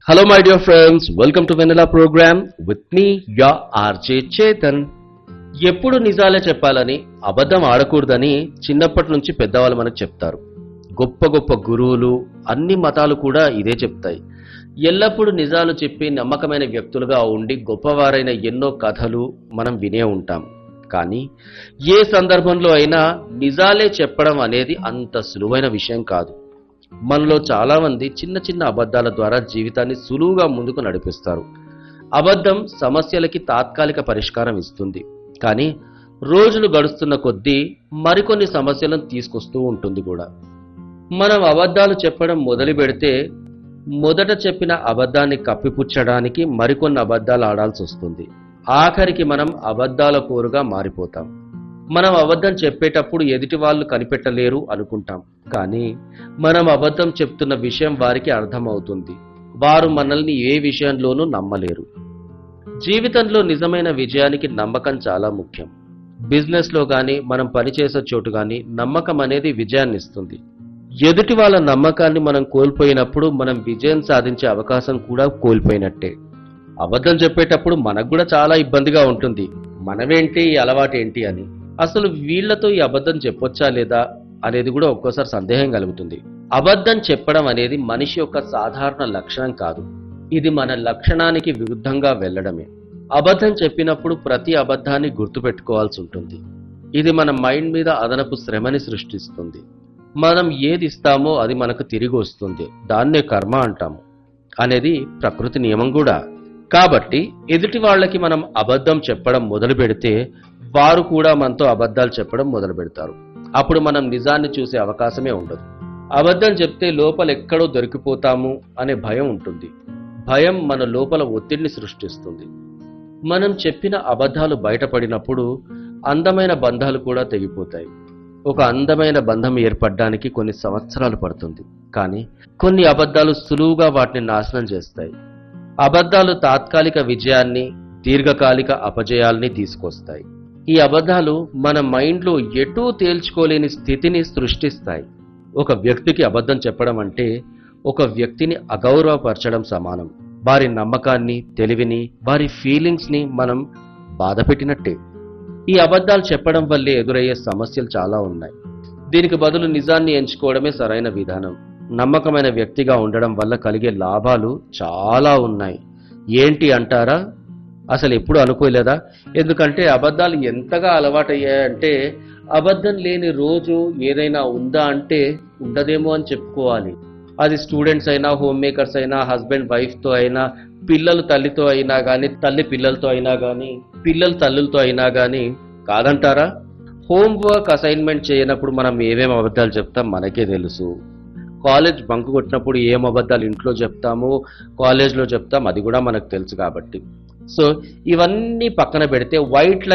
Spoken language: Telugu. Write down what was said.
Hello, my dear friends. Welcome to Vanilla program with me, your RJ Chetan. ఎప్పుడు నిజాలే చెప్పాలని అబద్ధం ఆడకూడదని చిన్నప్పటి నుంచి పెద్దవాళ్ళు మనకు చెప్తారు గొప్ప గొప్ప గురువులు అన్ని మతాలు కూడా ఇదే చెప్తాయి ఎల్లప్పుడూ నిజాలు చెప్పి నమ్మకమైన వ్యక్తులుగా ఉండి గొప్పవారైన ఎన్నో కథలు మనం వినే ఉంటాం కానీ ఏ సందర్భంలో అయినా నిజాలే చెప్పడం అనేది అంత సులువైన విషయం కాదు మనలో చాలా మంది చిన్న చిన్న అబద్ధాల ద్వారా జీవితాన్ని సులువుగా ముందుకు నడిపిస్తారు అబద్ధం సమస్యలకి తాత్కాలిక పరిష్కారం ఇస్తుంది కానీ రోజులు గడుస్తున్న కొద్దీ మరికొన్ని సమస్యలను తీసుకొస్తూ ఉంటుంది కూడా మనం అబద్ధాలు చెప్పడం మొదలు పెడితే మొదట చెప్పిన అబద్ధాన్ని కప్పిపుచ్చడానికి మరికొన్ని అబద్ధాలు ఆడాల్సి వస్తుంది ఆఖరికి మనం అబద్ధాల కోరుగా మారిపోతాం మనం అబద్ధం చెప్పేటప్పుడు ఎదుటి వాళ్ళు కనిపెట్టలేరు అనుకుంటాం కానీ మనం అబద్ధం చెప్తున్న విషయం వారికి అర్థమవుతుంది వారు మనల్ని ఏ విషయంలోనూ నమ్మలేరు జీవితంలో నిజమైన విజయానికి నమ్మకం చాలా ముఖ్యం బిజినెస్ లో గాని మనం పనిచేసే చోటు గాని నమ్మకం అనేది విజయాన్ని ఇస్తుంది ఎదుటి వాళ్ళ నమ్మకాన్ని మనం కోల్పోయినప్పుడు మనం విజయం సాధించే అవకాశం కూడా కోల్పోయినట్టే అబద్ధం చెప్పేటప్పుడు మనకు కూడా చాలా ఇబ్బందిగా ఉంటుంది మనమేంటి ఈ అలవాటేంటి అని అసలు వీళ్ళతో ఈ అబద్ధం చెప్పొచ్చా లేదా అనేది కూడా ఒక్కోసారి సందేహం కలుగుతుంది అబద్ధం చెప్పడం అనేది మనిషి యొక్క సాధారణ లక్షణం కాదు ఇది మన లక్షణానికి విరుద్ధంగా వెళ్ళడమే అబద్ధం చెప్పినప్పుడు ప్రతి అబద్ధాన్ని గుర్తుపెట్టుకోవాల్సి ఉంటుంది ఇది మన మైండ్ మీద అదనపు శ్రమని సృష్టిస్తుంది మనం ఏది ఇస్తామో అది మనకు తిరిగి వస్తుంది దాన్నే కర్మ అంటాము అనేది ప్రకృతి నియమం కూడా కాబట్టి ఎదుటి వాళ్ళకి మనం అబద్ధం చెప్పడం మొదలు పెడితే వారు కూడా మనతో అబద్ధాలు చెప్పడం మొదలు పెడతారు అప్పుడు మనం నిజాన్ని చూసే అవకాశమే ఉండదు అబద్ధం చెప్తే లోపల ఎక్కడో దొరికిపోతాము అనే భయం ఉంటుంది భయం మన లోపల ఒత్తిడిని సృష్టిస్తుంది మనం చెప్పిన అబద్ధాలు బయటపడినప్పుడు అందమైన బంధాలు కూడా తెగిపోతాయి ఒక అందమైన బంధం ఏర్పడడానికి కొన్ని సంవత్సరాలు పడుతుంది కానీ కొన్ని అబద్ధాలు సులువుగా వాటిని నాశనం చేస్తాయి అబద్ధాలు తాత్కాలిక విజయాన్ని దీర్ఘకాలిక అపజయాల్ని తీసుకొస్తాయి ఈ అబద్ధాలు మన మైండ్లో ఎటూ తేల్చుకోలేని స్థితిని సృష్టిస్తాయి ఒక వ్యక్తికి అబద్ధం చెప్పడం అంటే ఒక వ్యక్తిని అగౌరవపరచడం సమానం వారి నమ్మకాన్ని తెలివిని వారి ఫీలింగ్స్ ని మనం బాధపెట్టినట్టే ఈ అబద్ధాలు చెప్పడం వల్లే ఎదురయ్యే సమస్యలు చాలా ఉన్నాయి దీనికి బదులు నిజాన్ని ఎంచుకోవడమే సరైన విధానం నమ్మకమైన వ్యక్తిగా ఉండడం వల్ల కలిగే లాభాలు చాలా ఉన్నాయి ఏంటి అంటారా అసలు ఎప్పుడు అనుకోలేదా ఎందుకంటే అబద్ధాలు ఎంతగా అలవాటయ్యాయంటే అబద్ధం లేని రోజు ఏదైనా ఉందా అంటే ఉండదేమో అని చెప్పుకోవాలి అది స్టూడెంట్స్ అయినా హోమ్ మేకర్స్ అయినా హస్బెండ్ వైఫ్ తో అయినా పిల్లలు తల్లితో అయినా కానీ తల్లి పిల్లలతో అయినా కానీ పిల్లలు తల్లులతో అయినా కానీ కాదంటారా హోంవర్క్ అసైన్మెంట్ చేయనప్పుడు మనం ఏమేమి అబద్ధాలు చెప్తాం మనకే తెలుసు కాలేజ్ బంక్ కొట్టినప్పుడు ఏం అబద్ధాలు ఇంట్లో చెప్తాము కాలేజ్లో చెప్తాం అది కూడా మనకు తెలుసు కాబట్టి సో ఇవన్నీ పక్కన పెడితే వైట్